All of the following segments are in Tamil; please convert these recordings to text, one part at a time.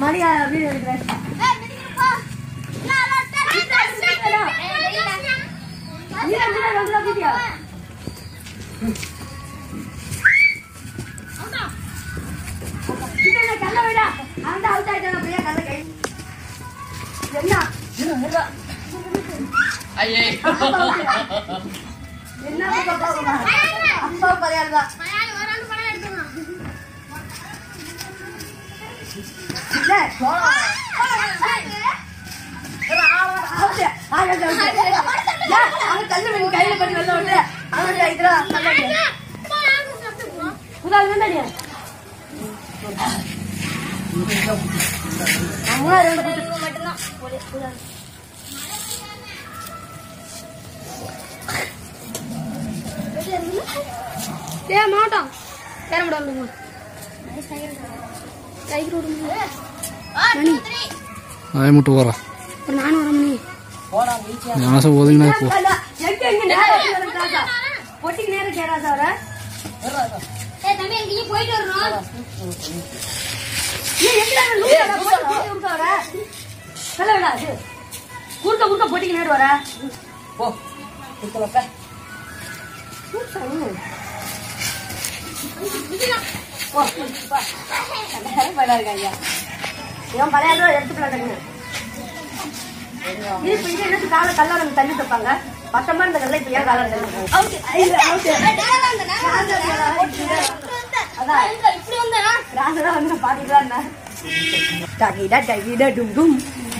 மணி வீடு எடுக்கிறேன் நீ ரெண்டு பேரும் வந்து கூட்டியா கிட்ட கல்ல விடா அந்த அவுட் ஆயிட்டாங்க அப்படியே கல்ல கை என்ன ஐயே என்ன பாப்பா அப்பா பரையாடுதா இல்ல அவுட் ஆக அவன் கல்லு பண்ணி கையில பண்ணி வெளில விட்டு அவன் இதெல்லாம் புதால் வேண்டாடியா அம்மா ரெண்டு பேரும் ஏ மாட்டான் ஏற முடியாது சைக்கிள் விடுங்க மணி ஆய மட்டும் போறா ஒரு நானும் வர மணி ஞானசம் ஒதுங்கினா போ எங்க எங்க நேரம் ராஜா பொட்டிக்கு நேரம் கேராஜா வர தம்பி எங்கேயும் போயிட்டு வரணும் நீ எங்க லூசா குடுக்க வர சொல்ல விடா அது குடுக்க குடுக்க பொட்டிக்கு நேரம் வர போ குத்த வைக்க ஓ படா இருக்கா ஐயா இவன் பழையாதோ எடுத்துக்கலாம் இது இப்ப இது என்ன காலை கல்லா நம்ம தள்ளி தப்பாங்க பத்தமா இருந்த கல்ல இப்ப ஏன் காலை தள்ளி அதான் இப்படி வந்தா ராசதான் வந்து பாத்துக்கலாம் டகிடா டகிடா டும் டும்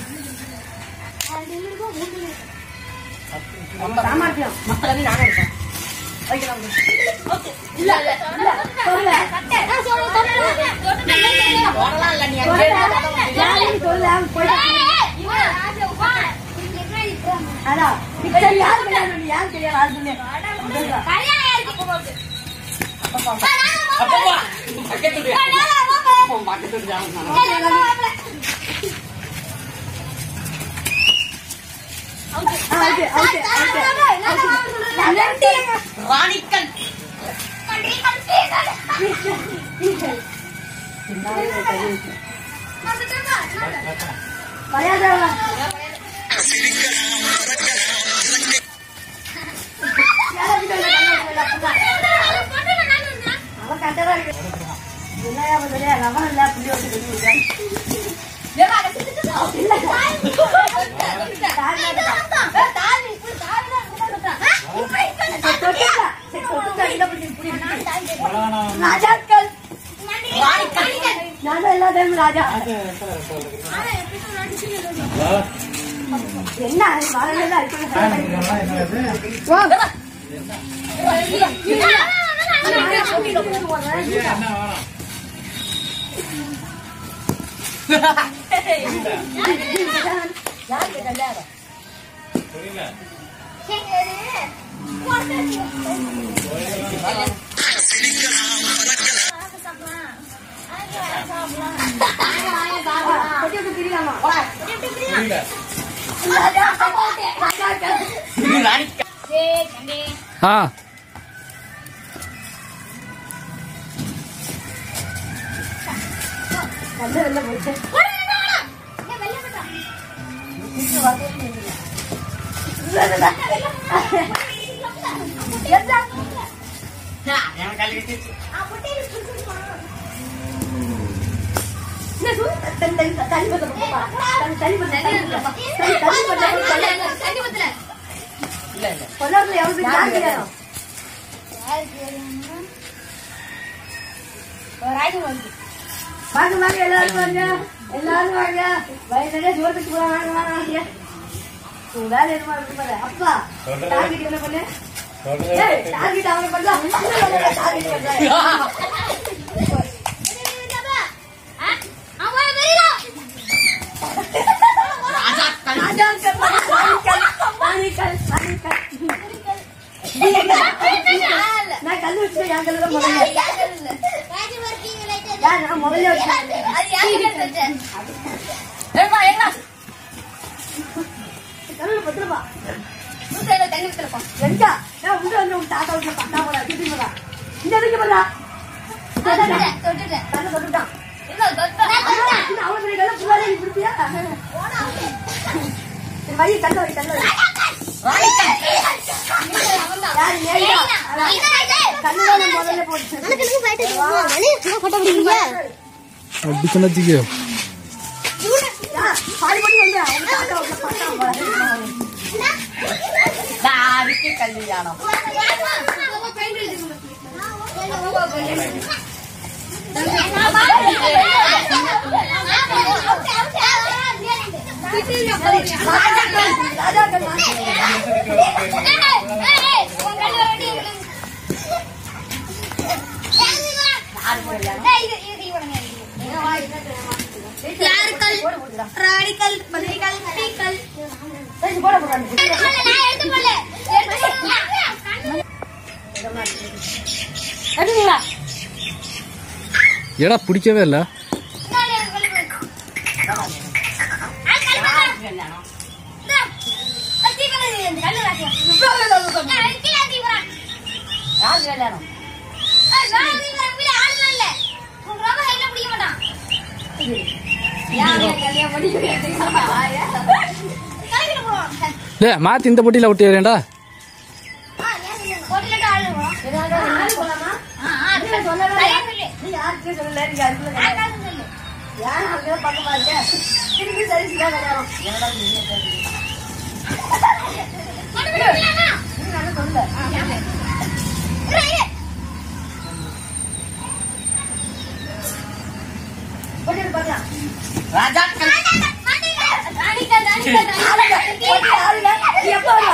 சாமர்த்தியம் மக்கள் நானும் இருக்கேன் வைக்கலாம் இல்ல இல்ல இல்ல சொல்ல போடலாம் இல்ல நீ யாரையும் சொல்ல போயிட்டு அதான் பிக்சர் யார் கல்யாணம் பண்ணி யார் தெரியாது ஆள் சொல்லு அப்பா பக்கத்து அப்பா பக்கத்து ஜாம் ஓகே ஓகே ஓகே ராணிக்கல் மரியாதை அவன் கண்டதா இருக்கு என்னையா பண்ணுறியா லவன் இல்ல புள்ளி வச்சு ராஜாக்கள் நான் எல்லா டைம் ராஜா என்ன வரல யாருக்கு கல்யாணம் கொட்டி விட்டு பிரியாமா ராணிக்கல் ஆ கல்ல வெளில போச்சு எனக்கு கல்வி கிட்டிச்சு இல்ல இல்ல வாங்க வாங்க எல்லாரும் வாங்க எல்லாரும் வாங்க வயசுல தூரத்துக்கு போலாம் வாங்க வாங்க வாங்க உன் வேலை என்னமா இருக்கு பாரு அப்பா டார்கெட் என்ன பண்ணு ஏய் டார்கெட் அவனை பண்ணலாம் டார்கெட் பண்றேன் ராஜாக்கள் ராஜாக்கள் ராணிக்கல் ராணிக்கல் ராணிக்கல் நான் கல்லு வச்சு என் கல்லு தான் முதல்ல யார் நான் முதல்ல வச்சேன் ஏமா ஏமா கல்லு பத்துருப்பா எங்க நான் உள்ள வந்து உன் தாத்தா வீட்டுல பத்தா போடா திட்டி போடா இந்த வீட்டு போடா கண்ணு தொட்டுட்டான் இல்ல தொட்டா இன்னும் அவ்வளவு பெரிய கல்ல புள்ளாலே நீ பிடிப்பியா? சரி, வை, கல்ல வை, கல்ல வை. யாரு, நேரியா? கல்லுதான் நான் முதல்ல போட்டேன். போட்டோ பிடிக்கிறீங்க அடிச்சுன்னு வச்சுக்கோ யா, பாதி பண்ணி வந்து, அவங்க தாத்தா உள்ள பார்த்தான் போல. தாரிக்கு கல்யாணம் ராஜா கல்லா. யாருக்கள் ராடிக்கல் பதிரிக்கல் பீக்கல் சரி, போட போறாங்க. நான் எடுத்து போடல எடுங்களா? ஏடா பிடிக்கவே இல்லை கல்யாணம் யார் கல்யாணம் யாரு கல்யாணம் பண்ணி லே மாற்றி இந்த பொட்டியில் விட்டு ஏறேன்டா யாரு போலாமா? நீ சொல்லவே இல்லை. நீ யார்கிட்டயும் சொல்லல, நீங்க அதுக்குள்ள கல்யாணம். யார் அங்கதான் பக்கமா இருக்க? திருப்பி சரி சிதா கல்யாணம். நீ நல்லா சொல்லு. போட்டு பார்க்கலாம். ராஜா ஆளுங்க, போட்டு ஆளுங்க. நீ எப்ப வருவ?